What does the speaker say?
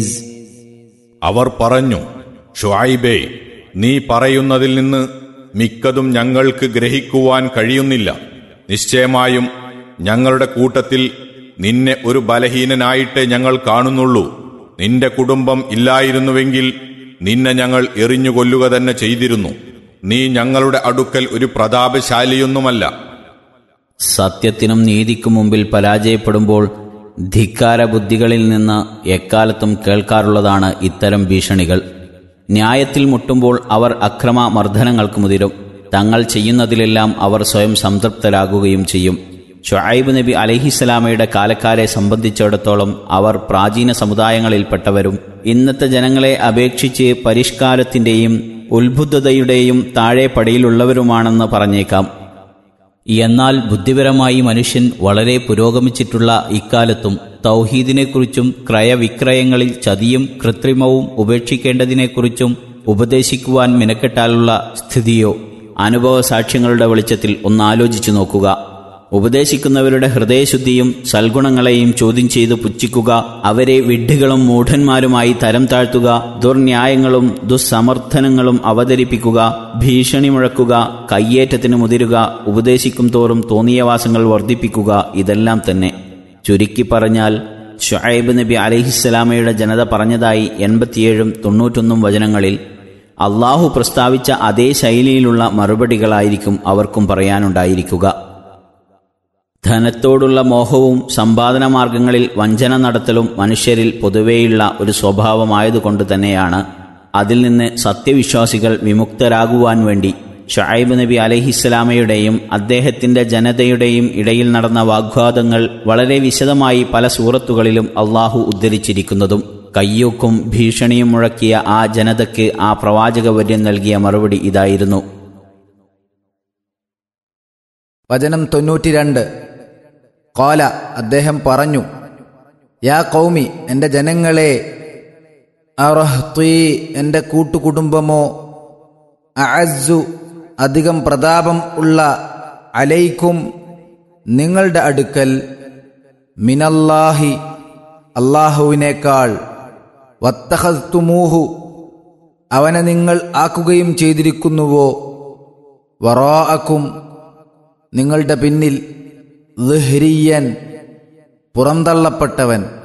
അവർ പറഞ്ഞു ഷുഐബേ നീ പറയുന്നതിൽ നിന്ന് മിക്കതും ഞങ്ങൾക്ക് ഗ്രഹിക്കുവാൻ കഴിയുന്നില്ല നിശ്ചയമായും ഞങ്ങളുടെ കൂട്ടത്തിൽ നിന്നെ ഒരു ബലഹീനനായിട്ടേ ഞങ്ങൾ കാണുന്നുള്ളൂ നിന്റെ കുടുംബം ഇല്ലായിരുന്നുവെങ്കിൽ നിന്നെ ഞങ്ങൾ എറിഞ്ഞുകൊല്ലുക തന്നെ ചെയ്തിരുന്നു നീ ഞങ്ങളുടെ അടുക്കൽ ഒരു പ്രതാപശാലിയൊന്നുമല്ല സത്യത്തിനും നീതിക്കും മുമ്പിൽ പരാജയപ്പെടുമ്പോൾ ധിക്കാര ബുദ്ധികളിൽ നിന്ന് എക്കാലത്തും കേൾക്കാറുള്ളതാണ് ഇത്തരം ഭീഷണികൾ ന്യായത്തിൽ മുട്ടുമ്പോൾ അവർ അക്രമ മർദ്ദനങ്ങൾക്ക് മുതിരും തങ്ങൾ ചെയ്യുന്നതിലെല്ലാം അവർ സ്വയം സംതൃപ്തരാകുകയും ചെയ്യും ഷുഐബ് നബി അലഹിസ്സലാമയുടെ കാലക്കാരെ സംബന്ധിച്ചിടത്തോളം അവർ പ്രാചീന സമുദായങ്ങളിൽപ്പെട്ടവരും ഇന്നത്തെ ജനങ്ങളെ അപേക്ഷിച്ച് പരിഷ്കാരത്തിന്റെയും ഉത്ബുദ്ധതയുടെയും താഴെ പടിയിലുള്ളവരുമാണെന്ന് പറഞ്ഞേക്കാം എന്നാൽ ബുദ്ധിപരമായി മനുഷ്യൻ വളരെ പുരോഗമിച്ചിട്ടുള്ള ഇക്കാലത്തും തൗഹീദിനെക്കുറിച്ചും ക്രയവിക്രയങ്ങളിൽ ചതിയും കൃത്രിമവും ഉപേക്ഷിക്കേണ്ടതിനെക്കുറിച്ചും ഉപദേശിക്കുവാൻ മിനക്കെട്ടാലുള്ള സ്ഥിതിയോ അനുഭവ സാക്ഷ്യങ്ങളുടെ വെളിച്ചത്തിൽ ഒന്നാലോചിച്ചു നോക്കുക ഉപദേശിക്കുന്നവരുടെ ഹൃദയശുദ്ധിയും സൽഗുണങ്ങളെയും ചോദ്യം ചെയ്ത് പുച്ഛിക്കുക അവരെ വിഡ്ഢികളും മൂഢന്മാരുമായി തരം താഴ്ത്തുക ദുർന്യായങ്ങളും ദുസ്സമർത്ഥനങ്ങളും അവതരിപ്പിക്കുക ഭീഷണി മുഴക്കുക കയ്യേറ്റത്തിന് മുതിരുക ഉപദേശിക്കും തോറും തോന്നിയവാസങ്ങൾ വർദ്ധിപ്പിക്കുക ഇതെല്ലാം തന്നെ ചുരുക്കി പറഞ്ഞാൽ ഷുഐബ് നബി അലഹിസ്സലാമയുടെ ജനത പറഞ്ഞതായി എൺപത്തിയേഴും തൊണ്ണൂറ്റൊന്നും വചനങ്ങളിൽ അള്ളാഹു പ്രസ്താവിച്ച അതേ ശൈലിയിലുള്ള മറുപടികളായിരിക്കും അവർക്കും പറയാനുണ്ടായിരിക്കുക ധനത്തോടുള്ള മോഹവും സമ്പാദന മാർഗങ്ങളിൽ വഞ്ചന നടത്തലും മനുഷ്യരിൽ പൊതുവെയുള്ള ഒരു സ്വഭാവമായതുകൊണ്ട് തന്നെയാണ് അതിൽ നിന്ന് സത്യവിശ്വാസികൾ വിമുക്തരാകുവാൻ വേണ്ടി ഷുഐബ് നബി അലഹിസ്സലാമയുടെയും അദ്ദേഹത്തിന്റെ ജനതയുടെയും ഇടയിൽ നടന്ന വാഗ്വാദങ്ങൾ വളരെ വിശദമായി പല സൂറത്തുകളിലും അള്ളാഹു ഉദ്ധരിച്ചിരിക്കുന്നതും കയ്യൂക്കും ഭീഷണിയും മുഴക്കിയ ആ ജനതയ്ക്ക് ആ പ്രവാചകവര്യം നൽകിയ മറുപടി ഇതായിരുന്നു വചനം തൊണ്ണൂറ്റിരണ്ട് കോല അദ്ദേഹം പറഞ്ഞു യാ കൗമി എൻ്റെ ജനങ്ങളെ അറഹ്ത്വീ എൻ്റെ കൂട്ടുകുടുംബമോ അഅസ്സു അധികം പ്രതാപം ഉള്ള അലൈക്കും നിങ്ങളുടെ അടുക്കൽ മിനല്ലാഹി അള്ളാഹുവിനേക്കാൾ വത്തഹസ്തുമൂഹു അവനെ നിങ്ങൾ ആക്കുകയും ചെയ്തിരിക്കുന്നുവോ വറോഅക്കും നിങ്ങളുടെ പിന്നിൽ ലിഹ്രിയൻ പുറന്തള്ളപ്പെട്ടവൻ